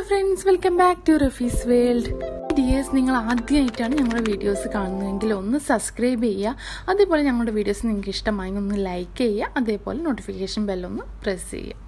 friends welcome back to Rafees world dears നിങ്ങൾ ആദ്യമായിട്ടാണ് ഞങ്ങളുടെ വീഡിയോസ് കാണുന്നതെങ്കിൽ ഒന്ന് സബ്സ്ക്രൈബ് ചെയ്യുക അതേപോലെ ഞങ്ങളുടെ വീഡിയോസ് നിങ്ങൾക്ക് ഇഷ്ടമായി ഒന്ന് ലൈക്ക് ചെയ്യുക അതേപോലെ നോട്ടിഫിക്കേഷൻ ബെല്ലൊന്ന് പ്രസ് ചെയ്യുക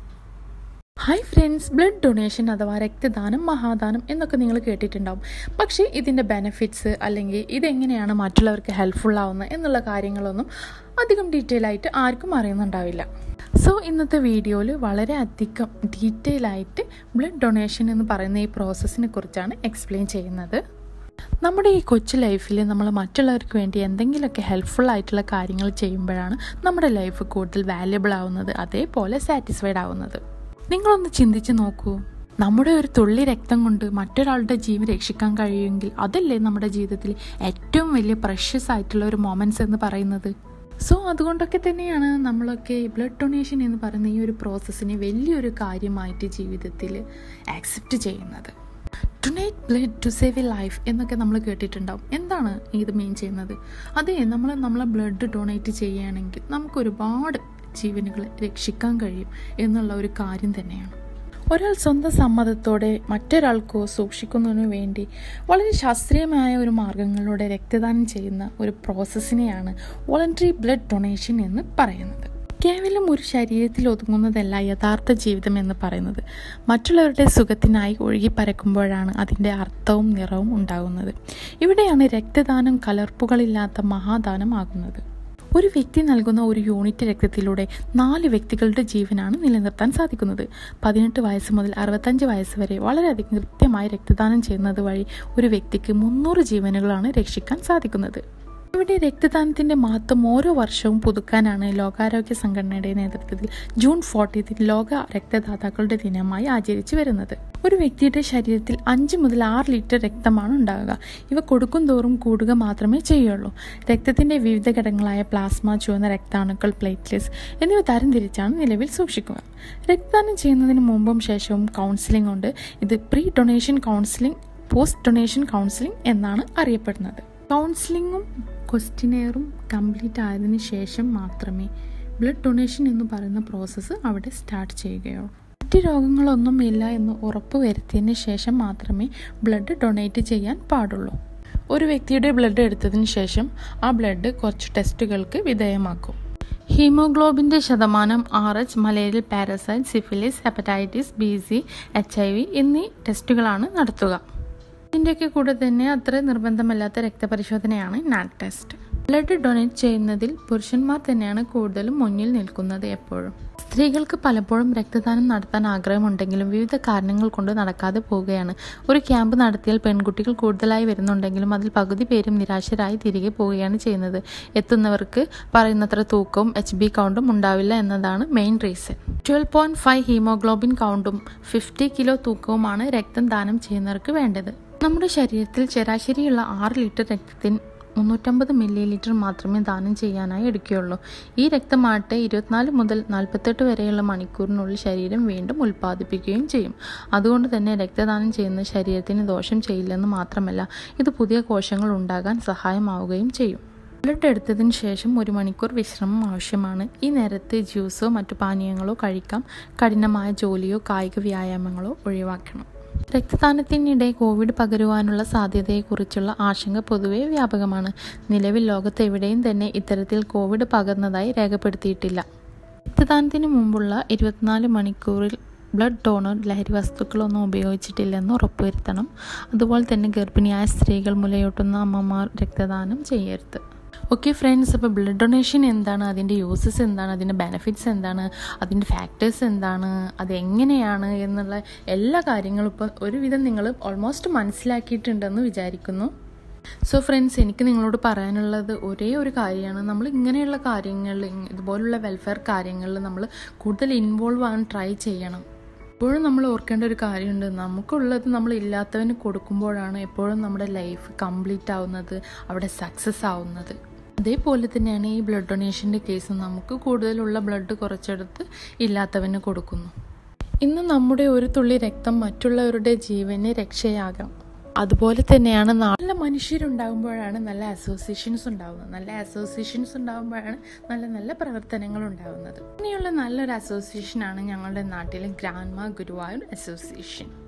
ഹായ് ഫ്രണ്ട്സ് ബ്ലഡ് ഡൊണേഷൻ അഥവാ രക്തദാനം മഹാദാനം എന്നൊക്കെ നിങ്ങൾ കേട്ടിട്ടുണ്ടാവും പക്ഷേ ഇതിൻ്റെ ബെനിഫിറ്റ്സ് അല്ലെങ്കിൽ ഇതെങ്ങനെയാണ് മറ്റുള്ളവർക്ക് ഹെൽപ്ഫുൾ ആവുന്നത് എന്നുള്ള കാര്യങ്ങളൊന്നും അധികം ഡീറ്റെയിൽ ആയിട്ട് ആർക്കും അറിയുന്നുണ്ടാവില്ല സോ ഇന്നത്തെ വീഡിയോയിൽ വളരെ അധികം ഡീറ്റെയിൽ ആയിട്ട് ബ്ലഡ് ഡൊണേഷൻ എന്ന് പറയുന്ന ഈ പ്രോസസ്സിനെ കുറിച്ചാണ് എക്സ്പ്ലെയിൻ ചെയ്യുന്നത് നമ്മുടെ ഈ കൊച്ചു ലൈഫിൽ നമ്മൾ മറ്റുള്ളവർക്ക് വേണ്ടി എന്തെങ്കിലുമൊക്കെ ഹെൽപ്ഫുൾ ആയിട്ടുള്ള കാര്യങ്ങൾ ചെയ്യുമ്പോഴാണ് നമ്മുടെ ലൈഫ് കൂടുതൽ വാല്യബിൾ ആവുന്നത് അതേപോലെ സാറ്റിസ്ഫൈഡ് ആവുന്നത് നിങ്ങളൊന്ന് ചിന്തിച്ച് നോക്കൂ നമ്മുടെ ഒരു തുള്ളി രക്തം കൊണ്ട് മറ്റൊരാളുടെ ജീവൻ രക്ഷിക്കാൻ കഴിയുമെങ്കിൽ അതല്ലേ നമ്മുടെ ജീവിതത്തിൽ ഏറ്റവും വലിയ പ്രഷ്യസ് ആയിട്ടുള്ള ഒരു മൊമെൻറ്റ്സ് എന്ന് പറയുന്നത് സോ അതുകൊണ്ടൊക്കെ തന്നെയാണ് നമ്മളൊക്കെ ബ്ലഡ് ഡൊണേഷൻ എന്ന് പറയുന്ന ഈ ഒരു പ്രോസസ്സിനെ വലിയൊരു കാര്യമായിട്ട് ജീവിതത്തിൽ ആക്സെപ്റ്റ് ചെയ്യുന്നത് donate blood to save a life എന്നൊക്കെ നമ്മൾ കേട്ടിട്ടുണ്ടാവും എന്താണ് ഇത് മീൻ ചെയ്യുന്നത് അതെ നമ്മൾ നമ്മളെ ബ്ലഡ് ഡൊണേറ്റ് ചെയ്യുകയാണെങ്കിൽ നമുക്ക് ഒരുപാട് ജീവനുകളെ രക്ഷിക്കാൻ കഴിയും എന്നുള്ള ഒരു കാര്യം തന്നെയാണ് ഒരാൾ സ്വന്തം സമ്മതത്തോടെ മറ്റൊരാൾക്കോ സൂക്ഷിക്കുന്നതിനു വേണ്ടി വളരെ ശാസ്ത്രീയമായ ഒരു മാർഗങ്ങളിലൂടെ രക്തദാനം ചെയ്യുന്ന ഒരു പ്രോസസ്സിനെയാണ് വോളണ്ടറി ബ്ലഡ് ഡൊണേഷൻ എന്ന് പറയുന്നത് കേവലം ഒരു ശരീരത്തിൽ ഒതുങ്ങുന്നതല്ല യഥാർത്ഥ ജീവിതം എന്ന് പറയുന്നത് മറ്റുള്ളവരുടെ സുഖത്തിനായി ഒഴുകി പരക്കുമ്പോഴാണ് അതിൻ്റെ അർത്ഥവും നിറവും ഉണ്ടാകുന്നത് ഇവിടെയാണ് രക്തദാനം കലർപ്പുകളില്ലാത്ത മഹാദാനം ആകുന്നത് ഒരു വ്യക്തി നൽകുന്ന ഒരു യൂണിറ്റ് രക്തത്തിലൂടെ നാല് വ്യക്തികളുടെ ജീവനാണ് നിലനിർത്താൻ സാധിക്കുന്നത് പതിനെട്ട് വയസ്സ് മുതൽ അറുപത്തഞ്ച് വയസ്സ് വരെ വളരെയധികം കൃത്യമായി രക്തദാനം ചെയ്യുന്നത് വഴി ഒരു വ്യക്തിക്ക് മുന്നൂറ് ജീവനുകളാണ് രക്ഷിക്കാൻ സാധിക്കുന്നത് ഇവിടെ രക്തദാനത്തിന്റെ മഹത്വം ഓരോ വർഷവും പുതുക്കാനാണ് ലോകാരോഗ്യ സംഘടനയുടെ നേതൃത്വത്തിൽ ജൂൺ ഫോർട്ടീൻത്തിന് ലോക രക്തദാതാക്കളുടെ ദിനമായി ആചരിച്ചു വരുന്നത് ഒരു വ്യക്തിയുടെ ശരീരത്തിൽ അഞ്ച് മുതൽ ആറ് ലിറ്റർ രക്തമാണ് ഉണ്ടാകുക ഇവ കൊടുക്കും തോറും കൂടുക മാത്രമേ ചെയ്യുള്ളൂ രക്തത്തിന്റെ വിവിധ ഘടകങ്ങളായ പ്ലാസ്മ ചുവന്ന രക്താണുക്കൾ പ്ലേറ്റ്ലെറ്റ്സ് എന്നിവ തരംതിരിച്ചാണ് നിലവിൽ സൂക്ഷിക്കുക രക്തദാനം ചെയ്യുന്നതിന് മുമ്പും ശേഷവും കൗൺസിലിംഗ് ഉണ്ട് ഇത് pre donation counselling post donation counselling എന്നാണ് അറിയപ്പെടുന്നത് കൗൺസിലിങ്ങും ക്വസ്റ്റിനെയറും കംപ്ലീറ്റ് ആയതിനു ശേഷം മാത്രമേ ബ്ലഡ് ഡൊണേഷൻ എന്ന് പറയുന്ന പ്രോസസ്സ് അവിടെ സ്റ്റാർട്ട് ചെയ്യുകയുള്ളൂ മറ്റ് രോഗങ്ങളൊന്നും ഇല്ല എന്ന് ഉറപ്പ് വരുത്തിയതിന് ശേഷം മാത്രമേ ബ്ലഡ് ഡൊണേറ്റ് ചെയ്യാൻ പാടുള്ളൂ ഒരു വ്യക്തിയുടെ ബ്ലഡ് എടുത്തതിന് ശേഷം ആ ബ്ലഡ് കുറച്ച് ടെസ്റ്റുകൾക്ക് വിധേയമാക്കും ഹീമോഗ്ലോബിൻ്റെ ശതമാനം R H malarial parasite syphilis hepatitis B C H I V എന്നീ ടെസ്റ്റുകളാണ് നടത്തുക ഇതിൻ്റെയൊക്കെ കൂടെ തന്നെ അത്ര നിർബന്ധമല്ലാത്ത രക്തപരിശോധനയാണ് നാറ്റ് ടെസ്റ്റ് ബ്ലഡ് ഡൊണേറ്റ് ചെയ്യുന്നതിൽ പുരുഷന്മാർ തന്നെയാണ് കൂടുതലും മുന്നിൽ നിൽക്കുന്നത് എപ്പോഴും സ്ത്രീകൾക്ക് പലപ്പോഴും രക്തദാനം നടത്താൻ ആഗ്രഹമുണ്ടെങ്കിലും വിവിധ കാരണങ്ങൾ കൊണ്ട് നടക്കാതെ പോവുകയാണ് ഒരു ക്യാമ്പ് നടത്തിയാൽ പെൺകുട്ടികൾ കൂടുതലായി വരുന്നുണ്ടെങ്കിലും അതിൽ പകുതി പേരും നിരാശരായി തിരികെ പോവുകയാണ് ചെയ്യുന്നത് എത്തുന്നവർക്ക് പറയുന്നത്ര തൂക്കവും എച്ച് ബി കൗണ്ടും ഉണ്ടാവില്ല എന്നതാണ് main reason twelve point five haemoglobin കൗണ്ടും ഫിഫ്റ്റി കിലോ തൂക്കവുമാണ് രക്തം ദാനം ചെയ്യുന്നവർക്ക് വേണ്ടത് നമ്മുടെ ശരീരത്തിൽ ശരാശരിയുള്ള ആറ് ലിറ്റർ രക്തത്തിന് മുന്നൂറ്റമ്പത് മില്ലി ലിറ്റർ മാത്രമേ ദാനം ചെയ്യാനായി എടുക്കുകയുള്ളൂ ഈ രക്തമാട്ടെ ഇരുപത്തിനാല് മുതൽ നാൽപ്പത്തെട്ട് വരെയുള്ള മണിക്കൂറിനുള്ളിൽ ശരീരം വീണ്ടും ഉൽപ്പാദിപ്പിക്കുകയും ചെയ്യും അതുകൊണ്ട് തന്നെ രക്തദാനം ചെയ്യുന്ന ശരീരത്തിന് ദോഷം ചെയ്യില്ലെന്ന് മാത്രമല്ല ഇത് പുതിയ കോശങ്ങൾ ഉണ്ടാകാൻ സഹായമാവുകയും ചെയ്യും ബ്ലഡ് എടുത്തതിന് ശേഷം ഒരു മണിക്കൂർ വിശ്രമം ആവശ്യമാണ് ഈ നേരത്ത് ജ്യൂസോ മറ്റു പാനീയങ്ങളോ കഴിക്കാം കഠിനമായ ജോലിയോ കായിക വ്യായാമങ്ങളോ ഒഴിവാക്കണം രക്തദാനത്തിനിടെ കോവിഡ് പകരുവാനുള്ള സാധ്യതയെക്കുറിച്ചുള്ള ആശങ്ക പൊതുവെ വ്യാപകമാണ് നിലവിൽ ലോകത്ത് എവിടെയും തന്നെ ഇത്തരത്തിൽ കോവിഡ് പകർന്നതായി രേഖപ്പെടുത്തിയിട്ടില്ല രക്തദാനത്തിന് മുമ്പുള്ള ഇരുപത്തിനാല് മണിക്കൂറിൽ ബ്ലഡ് ഡോണർ ലഹരി വസ്തുക്കളൊന്നും ഉപയോഗിച്ചിട്ടില്ലെന്ന് ഉറപ്പുവരുത്തണം അതുപോലെ തന്നെ ഗർഭിണിയായ സ്ത്രീകൾ മുലയൂട്ടുന്ന അമ്മമാർ രക്തദാനം ചെയ്യരുത് ഓക്കെ ഫ്രണ്ട്സ് അപ്പോൾ ബ്ലഡ് ഡൊണേഷൻ എന്താണ് അതിൻ്റെ യൂസസ് എന്താണ് അതിൻ്റെ ബെനിഫിറ്റ്സ് എന്താണ് അതിൻ്റെ ഫാക്ടേഴ്സ് എന്താണ് അത് എങ്ങനെയാണ് എന്നുള്ള എല്ലാ കാര്യങ്ങളും ഇപ്പോൾ ഒരുവിധം നിങ്ങൾ ഓൾമോസ്റ്റ് മനസ്സിലാക്കിയിട്ടുണ്ടെന്ന് വിചാരിക്കുന്നു സോ ഫ്രണ്ട്സ് എനിക്ക് നിങ്ങളോട് പറയാനുള്ളത് ഒരേ ഒരു കാര്യമാണ് നമ്മൾ ഇങ്ങനെയുള്ള കാര്യങ്ങളിൽ ഇതുപോലുള്ള വെൽഫെയർ കാര്യങ്ങളിൽ നമ്മൾ കൂടുതൽ ഇൻവോൾവ് ആകാൻ ട്രൈ ചെയ്യണം എപ്പോഴും നമ്മൾ ഓർക്കേണ്ട ഒരു കാര്യമുണ്ട് നമുക്കുള്ളത് നമ്മൾ ഇല്ലാത്തവന് കൊടുക്കുമ്പോഴാണ് എപ്പോഴും നമ്മുടെ ലൈഫ് കംപ്ലീറ്റ് ആവുന്നത് അവിടെ സക്സസ് ആവുന്നത് അതേപോലെ തന്നെയാണ് ഈ ബ്ലഡ് ഡൊണേഷൻ്റെ കേസ് നമുക്ക് കൂടുതലുള്ള ബ്ലഡ് കുറച്ചെടുത്ത് ഇല്ലാത്തവന് കൊടുക്കുന്നു ഇന്ന് നമ്മുടെ ഒരു തുള്ളി രക്തം മറ്റുള്ളവരുടെ ജീവന് രക്ഷയാകാം അതുപോലെ തന്നെയാണ് നല്ല മനുഷ്യരുണ്ടാകുമ്പോഴാണ് നല്ല അസോസിയേഷൻസ് ഉണ്ടാകുന്നത് നല്ല അസോസിയേഷൻസ് ഉണ്ടാകുമ്പോഴാണ് നല്ല നല്ല പ്രവർത്തനങ്ങൾ ഉണ്ടാകുന്നത് ഇങ്ങനെയുള്ള നല്ലൊരു അസോസിയേഷനാണ് ഞങ്ങളുടെ നാട്ടിലെ ഗ്രാൻമ ഗുരുവായൂർ അസോസിയേഷൻ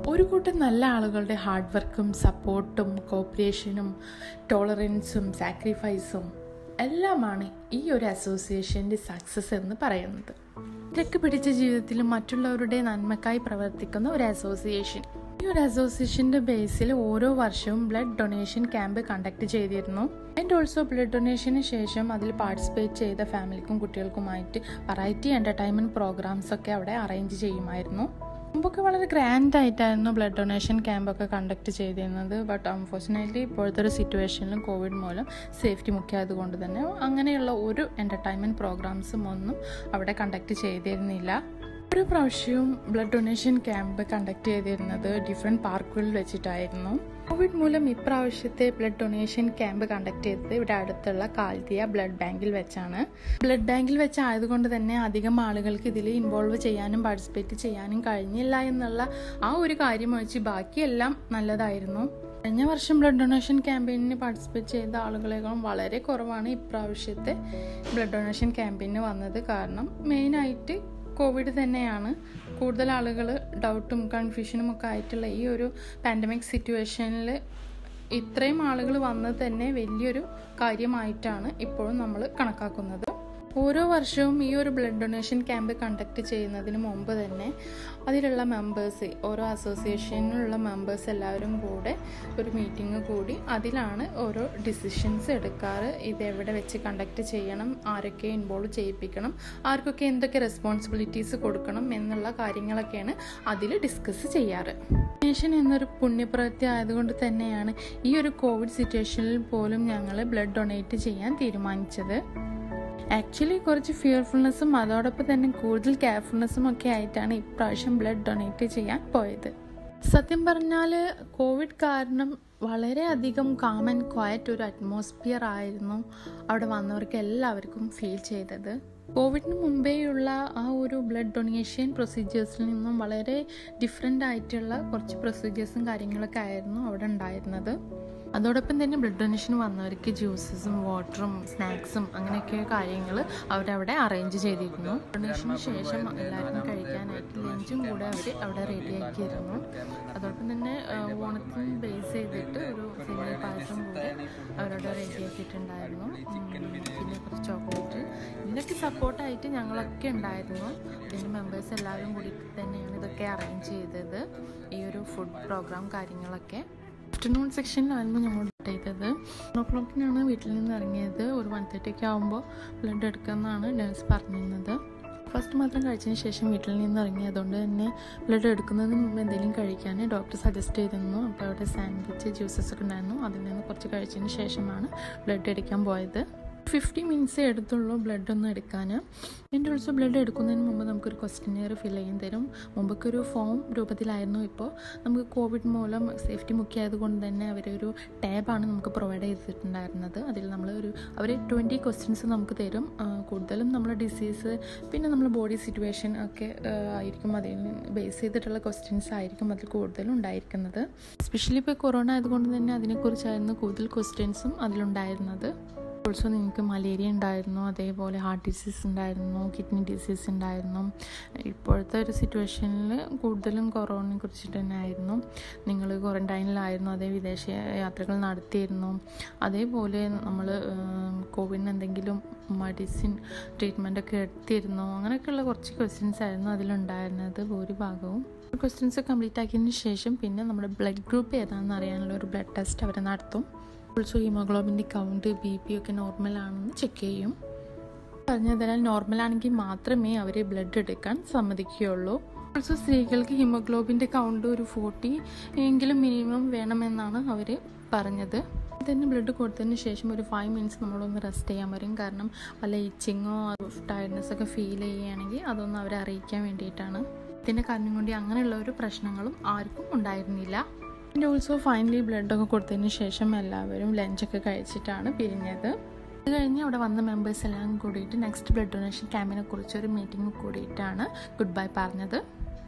ഒരു കൂട്ടം നല്ല ആളുകളുടെ ഹാർഡ് വർക്കും സപ്പോർട്ടും കോപ്പറേഷനും ടോളറൻസും സാക്രിഫൈസും എല്ലാമാണ് ഈ ഒരു അസോസിയേഷൻ്റെ സക്സസ് എന്ന് പറയുന്നത് തിരക്ക് പിടിച്ച ജീവിതത്തിൽ മറ്റുള്ളവരുടെ നന്മക്കായി പ്രവർത്തിക്കുന്ന ഒരു അസോസിയേഷൻ ഈ ഒരു അസോസിയേഷൻ്റെ ബേസിൽ ഓരോ വർഷവും ബ്ലഡ് ഡൊണേഷൻ ക്യാമ്പ് കണ്ടക്ട് ചെയ്തിരുന്നു ആൻഡ് ഓൾസോ ബ്ലഡ് ഡൊണേഷന് ശേഷം അതിൽ പാർട്ടിസിപ്പേറ്റ് ചെയ്ത ഫാമിലിക്കും കുട്ടികൾക്കുമായിട്ട് വെറൈറ്റി എൻ്റർടൈൻമെൻറ്റ് പ്രോഗ്രാംസ് ഒക്കെ അവിടെ അറേഞ്ച് ചെയ്യുമായിരുന്നു മുമ്പൊക്കെ വളരെ ഗ്രാൻഡ് ആയിട്ടായിരുന്നു ബ്ലഡ് ഡൊണേഷൻ ക്യാമ്പൊക്കെ കണ്ടക്ട് ചെയ്തിരുന്നത് ബട്ട് അൺഫോർച്ചുനേറ്റ്ലി ഇപ്പോഴത്തെ ഒരു സിറ്റുവേഷനിലും കോവിഡ് മൂലം സേഫ്റ്റി മുഖ്യമായത് കൊണ്ട് തന്നെ അങ്ങനെയുള്ള ഒരു എൻ്റർടൈൻമെൻറ്റ് പ്രോഗ്രാംസും ഒന്നും അവിടെ കണ്ടക്ട് ചെയ്തിരുന്നില്ല ഒരു പ്രാവശ്യവും ബ്ലഡ് ഡൊണേഷൻ ക്യാമ്പ് കണ്ടക്ട് ചെയ്തിരുന്നത് ഡിഫറെൻറ്റ് പാർക്കുകളിൽ വെച്ചിട്ടായിരുന്നു കോവിഡ് മൂലം ഇപ്രാവശ്യത്തെ ബ്ലഡ് ഡൊണേഷൻ ക്യാമ്പ് കണ്ടക്ട് ചെയ്തത് ഇവിടെ അടുത്തുള്ള കാൽത്തിയ ബ്ലഡ് ബാങ്കിൽ വെച്ചാണ് ബ്ലഡ് ബാങ്കിൽ വെച്ചായതുകൊണ്ട് തന്നെ അധികം ആളുകൾക്ക് ഇതിൽ ഇൻവോൾവ് ചെയ്യാനും പാർട്ടിസിപ്പേറ്റ് ചെയ്യാനും കഴിഞ്ഞില്ല എന്നുള്ള ആ ഒരു കാര്യം ഒഴിച്ച് ബാക്കിയെല്ലാം നല്ലതായിരുന്നു കഴിഞ്ഞ വർഷം ബ്ലഡ് ഡൊണേഷൻ ക്യാമ്പയിനിന് പാർട്ടിസിപ്പേറ്റ് ചെയ്ത ആളുകളെക്കാളും വളരെ കുറവാണ് ഇപ്രാവശ്യത്തെ ബ്ലഡ് ഡൊണേഷൻ ക്യാമ്പയിന് വന്നത് കാരണം മെയിനായിട്ട് കോവിഡ് തന്നെയാണ് കൂടുതൽ ആളുകൾ ഡൗട്ടും കൺഫ്യൂഷനും ഒക്കെ ആയിട്ടുള്ള ഈ ഒരു പാൻഡമിക് സിറ്റുവേഷനിൽ ഇത്രയും ആളുകൾ വന്നത് തന്നെ വലിയൊരു കാര്യമായിട്ടാണ് ഇപ്പോഴും നമ്മൾ കണക്കാക്കുന്നത് ഓരോ വർഷവും ഈ ഒരു ബ്ലഡ് ഡൊണേഷൻ ക്യാമ്പ് കണ്ടക്ട് ചെയ്യുന്നതിന് മുമ്പ് തന്നെ അതിലുള്ള മെമ്പേഴ്സ് ഓരോ അസോസിയേഷനിലുള്ള മെമ്പേഴ്സ് എല്ലാവരും കൂടെ ഒരു മീറ്റിംഗ് കൂടി അതിലാണ് ഓരോ ഡിസിഷൻസ് എടുക്കാറ് ഇത് എവിടെ വെച്ച് കണ്ടക്ട് ചെയ്യണം ആരൊക്കെ ഇൻവോൾവ് ചെയ്യിപ്പിക്കണം ആർക്കൊക്കെ എന്തൊക്കെ റെസ്പോൺസിബിലിറ്റീസ് കൊടുക്കണം എന്നുള്ള കാര്യങ്ങളൊക്കെയാണ് അതിൽ ഡിസ്കസ് ചെയ്യാറ് ഡൊണേഷൻ എന്നൊരു പുണ്യപ്രവൃത്തി ആയതുകൊണ്ട് തന്നെയാണ് ഈ ഒരു കോവിഡ് സിറ്റുവേഷനിൽ പോലും ഞങ്ങൾ ബ്ലഡ് ഡൊണേറ്റ് ചെയ്യാൻ തീരുമാനിച്ചത് ആക്ച്വലി കുറച്ച് ഫിയർഫുൾനെസ്സും അതോടൊപ്പം തന്നെ കൂടുതൽ കെയർഫുൾനെസ്സും ഒക്കെ ആയിട്ടാണ് ഇപ്രാവശ്യം ബ്ലഡ് ഡൊണേറ്റ് ചെയ്യാൻ പോയത് സത്യം പറഞ്ഞാൽ കോവിഡ് കാരണം വളരെയധികം കാം ആൻഡ് ക്വയറ്റ് ഒരു അറ്റ്മോസ്ഫിയർ ആയിരുന്നു അവിടെ വന്നവർക്ക് എല്ലാവർക്കും ഫീൽ ചെയ്തത് കോവിഡിന് മുമ്പേയുള്ള ആ ഒരു ബ്ലഡ് ഡൊണേഷൻ പ്രൊസീജിയേഴ്സിൽ നിന്നും വളരെ ഡിഫറെൻ്റ് ആയിട്ടുള്ള കുറച്ച് പ്രൊസീജിയേഴ്സും കാര്യങ്ങളൊക്കെ ആയിരുന്നു അവിടെ ഉണ്ടായിരുന്നത് അതോടൊപ്പം തന്നെ ബ്ലഡ് ഡൊണേഷന് വന്നവർക്ക് ജ്യൂസസും വാട്ടറും സ്നാക്സും അങ്ങനെയൊക്കെ കാര്യങ്ങൾ അവരവിടെ അറേഞ്ച് ചെയ്തിരുന്നു ഡൊണേഷന് ശേഷം എല്ലാവർക്കും കഴിക്കാനായിട്ട് ലഞ്ചും കൂടെ അവർ അവിടെ റെഡിയാക്കിയിരുന്നു അതോടൊപ്പം തന്നെ ഓണത്തിന് ബേസ് ചെയ്തിട്ട് ഒരു സേമിയ പായസം കൂടെ അവരവിടെ റെഡിയാക്കിയിട്ടുണ്ടായിരുന്നു പിന്നെ കുറച്ച് ചോക്ലേറ്റ് ഇതിനൊക്കെ സപ്പോർട്ടായിട്ട് ഞങ്ങളൊക്കെ ഉണ്ടായിരുന്നു ഇതിൻ്റെ മെമ്പേഴ്സ് എല്ലാവരും കൂടിയിട്ട് തന്നെയാണ് ഇതൊക്കെ അറേഞ്ച് ചെയ്തത് ഈ ഒരു ഫുഡ് പ്രോഗ്രാം കാര്യങ്ങളൊക്കെ ആഫ്റ്റർനൂൺ സെക്ഷനിലായിരുന്നു ഞങ്ങൾ ചെയ്തത് വൺ ഓ ക്ലോക്കിനാണ് വീട്ടിൽ നിന്ന് ഇറങ്ങിയത് ഒരു വൺ തേർട്ടി ഒക്കെ ആകുമ്പോൾ ബ്ലഡ് എടുക്കാമെന്നാണ് നേഴ്സ് പറഞ്ഞിരുന്നത് ഫസ്റ്റ് മാത്രം കഴിച്ചതിന് ശേഷം വീട്ടിൽ നിന്ന് ഇറങ്ങി അതുകൊണ്ട് തന്നെ ബ്ലഡ് എടുക്കുന്നതിന് മുമ്പ് എന്തെങ്കിലും കഴിക്കാൻ ഡോക്ടർ സജസ്റ്റ് ചെയ്തിരുന്നു അപ്പോൾ അവിടെ സാൻഡ്വിച്ച് ജ്യൂസസ് ഒക്കെ ഉണ്ടായിരുന്നു അതിൽ നിന്ന് കുറച്ച് കഴിച്ചതിന് ശേഷമാണ് ബ്ലഡ് എടുക്കാൻ പോയത് ഫിഫ്റ്റി മിനിറ്റ്സേ എടുത്തുള്ളൂ ബ്ലഡ് ഒന്ന് എടുക്കാൻ എൻ്റെ ഓൾസോ ബ്ലഡ് എടുക്കുന്നതിന് മുമ്പ് നമുക്കൊരു ക്വസ്റ്റ്യനെയർ ഫിൽ ചെയ്യും തരും മുമ്പൊക്കെ ഒരു ഫോം രൂപത്തിലായിരുന്നു ഇപ്പോൾ നമുക്ക് കോവിഡ് മൂലം സേഫ്റ്റി മുഖ്യമായത് കൊണ്ട് തന്നെ അവരൊരു ടാബാണ് നമുക്ക് പ്രൊവൈഡ് ചെയ്തിട്ടുണ്ടായിരുന്നത് അതിൽ നമ്മൾ ഒരു അവർ ട്വൻറ്റി ക്വസ്റ്റ്യൻസ് നമുക്ക് തരും കൂടുതലും നമ്മൾ ഡിസീസ് പിന്നെ നമ്മൾ ബോഡി സിറ്റുവേഷൻ ഒക്കെ ആയിരിക്കും അതിൽ ബേസ് ചെയ്തിട്ടുള്ള ക്വസ്റ്റ്യൻസ് ആയിരിക്കും അതിൽ കൂടുതലും ഉണ്ടായിരിക്കുന്നത് എസ്പെഷ്യലി ഇപ്പോൾ കൊറോണ ആയതുകൊണ്ട് തന്നെ അതിനെക്കുറിച്ചായിരുന്നു കൂടുതൽ ക്വസ്റ്റ്യൻസും അതിലുണ്ടായിരുന്നത് ഓൾസോ നിങ്ങൾക്ക് മലേറിയ ഉണ്ടായിരുന്നു അതേപോലെ ഹാർട്ട് ഡിസീസ് ഉണ്ടായിരുന്നു കിഡ്നി ഡിസീസ് ഉണ്ടായിരുന്നു ഇപ്പോഴത്തെ ഒരു സിറ്റുവേഷനിൽ കൂടുതലും കൊറോണയെ കുറിച്ചിട്ട് തന്നെ ആയിരുന്നു നിങ്ങൾ ക്വാറൻറ്റൈനിലായിരുന്നു അതേ വിദേശ യാത്രകൾ നടത്തിയിരുന്നു അതേപോലെ നമ്മൾ കോവിഡിന് എന്തെങ്കിലും മെഡിസിൻ ട്രീറ്റ്മെൻ്റ് ഒക്കെ എടുത്തിരുന്നു അങ്ങനെയൊക്കെയുള്ള കുറച്ച് ക്വസ്റ്റ്യൻസ് ആയിരുന്നു അതിലുണ്ടായിരുന്നത് ഭൂരിഭാഗവും ക്വസ്റ്റ്യൻസ് കംപ്ലീറ്റ് ആക്കിയതിന് ശേഷം പിന്നെ നമ്മുടെ ബ്ലഡ് ഗ്രൂപ്പ് ഏതാണെന്ന് അറിയാനുള്ള ഒരു ബ്ലഡ് ടെസ്റ്റ് അവർ നടത്തും ഓൾസോ ഹീമോഗ്ലോബിൻ്റെ കൗണ്ട് ബി പി ഒക്കെ നോർമൽ ആണെന്ന് ചെക്ക് ചെയ്യും പറഞ്ഞു തരാൻ നോർമൽ ആണെങ്കിൽ മാത്രമേ അവർ ബ്ലഡ് എടുക്കാൻ സമ്മതിക്കുകയുള്ളൂ ഓൾസോ സ്ത്രീകൾക്ക് ഹീമോഗ്ലോബിൻ്റെ കൗണ്ട് ഒരു ഫോർട്ടി എങ്കിലും മിനിമം വേണമെന്നാണ് അവർ പറഞ്ഞത് തന്നെ ബ്ലഡ് കൊടുത്തതിന് ശേഷം ഒരു ഫൈവ് മിനിറ്റ്സ് നമ്മളൊന്ന് റെസ്റ്റ് ചെയ്യാൻ വരും കാരണം വല്ല ഇച്ചിങ്ങോ ടയർഡ്നെസ് ഒക്കെ ഫീൽ ചെയ്യുകയാണെങ്കിൽ അതൊന്ന് അവരെ അറിയിക്കാൻ വേണ്ടിയിട്ടാണ് ഇതിൻ്റെ കാരണം കൊണ്ട് അങ്ങനെയുള്ള ഒരു പ്രശ്നങ്ങളും ആർക്കും ഉണ്ടായിരുന്നില്ല ആൻഡ് ഓൾസോ ഫൈനലി ബ്ലഡൊക്കെ കൊടുത്തതിന് ശേഷം എല്ലാവരും ലഞ്ചൊക്കെ കഴിച്ചിട്ടാണ് പിരിഞ്ഞത് അത് കഴിഞ്ഞ് അവിടെ വന്ന മെമ്പേഴ്സ് എല്ലാം കൂടിയിട്ട് നെക്സ്റ്റ് ബ്ലഡ് ഡൊണേഷൻ ക്യാമ്പിനെ കുറിച്ച് ഒരു മീറ്റിംഗ് കൂടിയിട്ടാണ് ഗുഡ് ബൈ പറഞ്ഞത്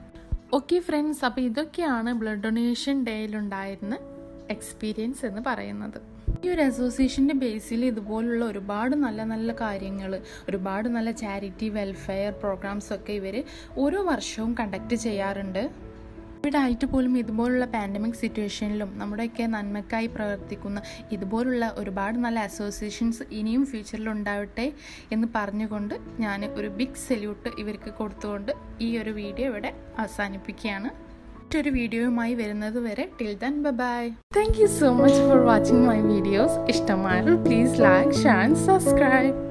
ഓക്കെ ഫ്രണ്ട്സ് അപ്പോൾ ഇതൊക്കെയാണ് ബ്ലഡ് ഡൊണേഷൻ ഡേയിലുണ്ടായിരുന്ന എക്സ്പീരിയൻസ് എന്ന് പറയുന്നത് ഈ ഒരു അസോസിയേഷൻ്റെ ബേസിൽ ഇതുപോലുള്ള ഒരുപാട് നല്ല നല്ല കാര്യങ്ങൾ ഒരുപാട് നല്ല ചാരിറ്റി വെൽഫെയർ പ്രോഗ്രാംസ് ഒക്കെ ഇവർ ഓരോ വർഷവും കണ്ടക്ട് ചെയ്യാറുണ്ട് ഇവിടെ ആയിട്ട് പോലും ഇതുപോലുള്ള പാൻഡമിക് സിറ്റുവേഷനിലും നമ്മുടെയൊക്കെ നന്മക്കായി പ്രവർത്തിക്കുന്ന ഇതുപോലുള്ള ഒരുപാട് നല്ല അസോസിയേഷൻസ് ഇനിയും ഫ്യൂച്ചറിൽ ഉണ്ടാവട്ടെ എന്ന് പറഞ്ഞുകൊണ്ട് ഞാൻ ഒരു ബിഗ് സല്യൂട്ട് ഇവർക്ക് കൊടുത്തുകൊണ്ട് ഈ ഒരു വീഡിയോ ഇവിടെ അവസാനിപ്പിക്കുകയാണ് മറ്റൊരു വീഡിയോയുമായി വരുന്നത് വരെ till then bye thank you so much for watching my videos ഇഷ്ടമായാൽ please like share and subscribe